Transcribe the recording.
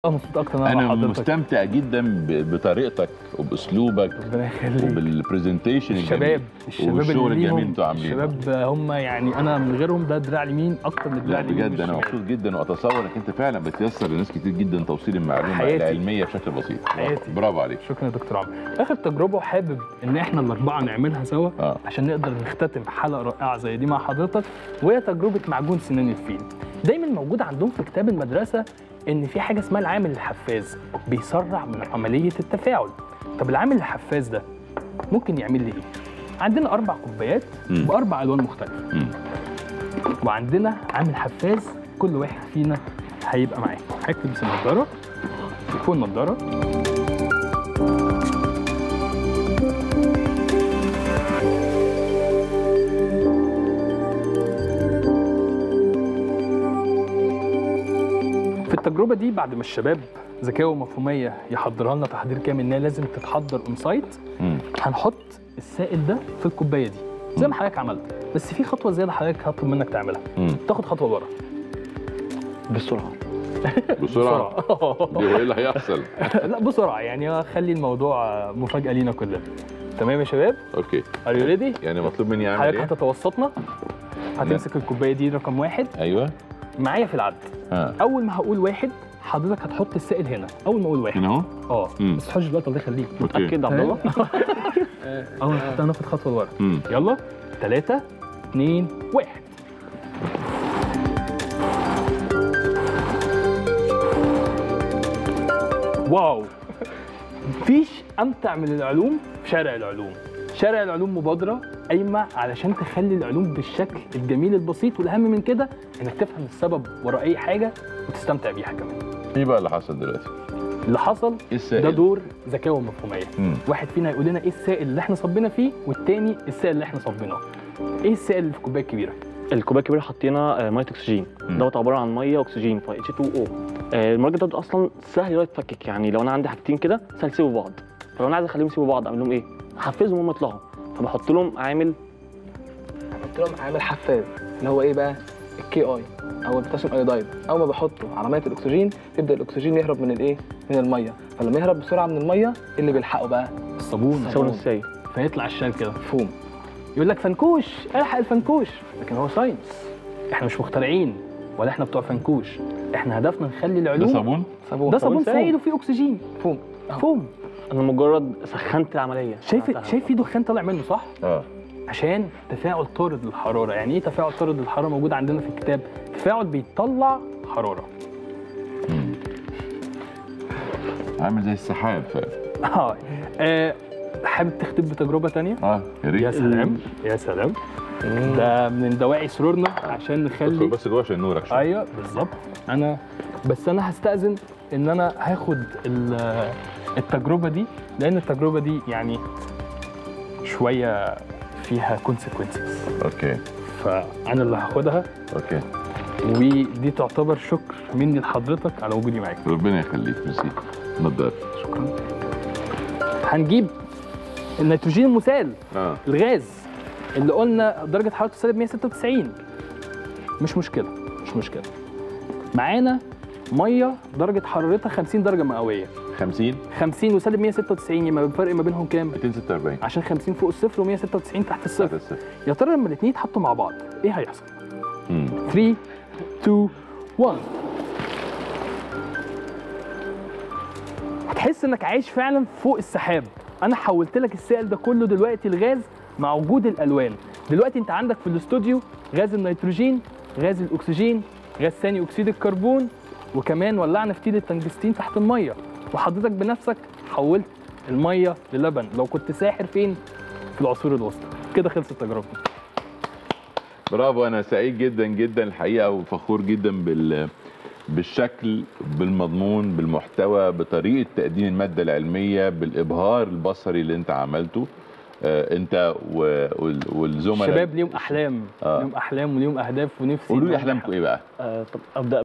مبسوط اكتر ان انا انا مع حضرتك مستمتع جدا ب- بطريقتك وباسلوبك ربنا يخليك وبالبرزنتيشن الشباب الشباب والشغل اللي الجميل ليهم انتوا عاملينه. الشباب هم يعني انا من غيرهم ده دراع اليمين اكتر من الدراع لا اليمين بجد انا والشمال. مبسوط جدا واتصور انك انت فعلا بتيسر لناس كتير جدا توصيل المعلومه حياتي. العلميه بشكل بسيط حياتي. برافو عليك شكرا يا دكتور عمرو اخر تجربه وحابب ان احنا الاربعه نعملها سوا اه عشان نقدر نختتم حلقه رائعه زي دي مع حضرتك وهي تجربه معجون سنان الفيل دايما موجود عندهم في كتاب المدرسه ان في حاجه اسمها العامل الحفاز بيسرع من عمليه التفاعل طب العامل الحفاز ده ممكن يعمل لي ايه عندنا اربع كوبايات مم. باربع الوان مختلفه مم. وعندنا عامل حفاز كل واحد فينا هيبقى معاه هكتب بس النضاره فوق النضاره في التجربه دي بعد ما الشباب ذكاء ومفهوميه يحضرها لنا تحضير كامل انها لازم تتحضر اون سايت مم. هنحط السائل ده في الكوبايه دي زي ما حضرتك عملت بس في خطوه زياده حضرتك هطلب منك تعملها مم. تاخد خطوه لورا بسرعه بسرعه دي هو ايه اللي هيحصل لا بسرعه يعني خلي الموضوع مفاجاه لينا كلنا تمام يا شباب اوكي ار يو ريدي يعني مطلوب مني اعمل حضرتك ايه هتتوسطنا هتمسك الكوبايه دي رقم واحد ايوه معايا في العد اه اول ما هقول واحد حضرتك هتحط السائل هنا اول ما اقول واحد هنا اهو اه مم. بس تحطش دلوقتي الله يخليك اوكي متاكد عبد الله اول ما هناخد خطوه لورا مم. يلا ثلاثة اثنين واحد واو مفيش امتع من العلوم في شارع العلوم شارع العلوم مبادرة قايمة علشان تخلي العلوم بالشكل الجميل البسيط والأهم من كده إنك تفهم السبب وراء أي حاجة وتستمتع بيها كمان. ايه بقى اللي حصل دلوقتي اللي حصل ايه السائل ده دور ذكاء ومفهومية. مم. واحد فينا هيقول لنا ايه السائل اللي احنا صبينا فيه والتاني السائل اللي احنا صبيناه ايه السائل اللي في الكوبايه الكبيره الكوبايه الكبيره حطينا آه، ميه اكسجين مم. دوت عباره عن ميه واكسجين ف اتش 2 او المركب دوت اصلا سهل يقعد يتفكك يعني لو انا عندي حاجتين كده سهل يسيبوا بعض فلو انا عايز اخليهم يسيبوا بعض اعمل لهم ايه؟ احفزهم هم يطلعوا فبحط لهم عامل قلت لهم عامل حفاز اللي هو ايه بقى الكي اي او البوتاسيوم ايودايد اول ما بحطه على ميه الاكسجين تبدا الاكسجين يهرب من الايه من الميه فلما يهرب بسرعه من الميه إيه اللي بيلحقه بقى الصابون سون الساي فيطلع الشال كده فوم يقول لك فنكوش الحق الفنكوش لكن هو ساينس احنا مش مخترعين ولا احنا بتوع فنكوش احنا هدفنا نخلي ده العلوم صابون صابون ده صابون صابون سائل وفيه اكسجين فوم فوم انا مجرد سخنت العمليه شايف عملتها. شايف في دخان طالع منه صح اه عشان تفاعل طارد للحراره يعني ايه تفاعل طارد للحراره موجود عندنا في الكتاب تفاعل بيطلع حراره مم. عامل زي السحاب فعلا اه آه، حابب تختم بتجربه تانية اه يا يا ريت سلام يا سلام ده من دواعي سرورنا عشان ادخل نخلي بس جوه عشان نورك شويه ايوه بالظبط انا بس انا هستأذن ان انا هاخد ال- التجربه دي لان التجربه دي يعني شويه فيها كونسيكونسز اوكي فانا اللي هاخدها اوكي ودي تعتبر شكر مني لحضرتك على وجودي معاك ربنا يخليك ميرسي نضاره شكرا هنجيب النيتروجين المسال اه الغاز اللي قلنا درجة حرارته سالب 196 مش مشكلة مش مشكلة معانا مية درجة حرارتها 50 درجة مئوية 50 50 وسالب 196 يبقى الفرق ما بينهم كام؟ 246 عشان 50 فوق الصفر و196 تحت تحت الصفر الصفر يا ترى لما الاثنين يتحطوا مع بعض ايه هيحصل؟ مم. 3 2 1 هتحس انك عايش فعلا فوق السحاب انا حولت لك السائل ده كله دلوقتي الغاز مع وجود الالوان دلوقتي انت عندك في الاستوديو غاز النيتروجين غاز الاكسجين غاز ثاني اكسيد الكربون وكمان ولعنا فتيل التنجستين تحت الميه وحضرتك بنفسك حولت الميه للبن لو كنت ساحر فين في العصور الوسطى كده خلصت تجربتي برافو انا سعيد جدا جدا الحقيقه وفخور جدا بال بالشكل بالمضمون بالمحتوى بطريقه تقديم الماده العلميه بالابهار البصري اللي انت عملته آه انت و- وال- والزملاء الشباب ليهم احلام آه. ليهم احلام وليهم اهداف ونفسي قولوا لي يبقى احلامكم ايه بقى آه طب ابدا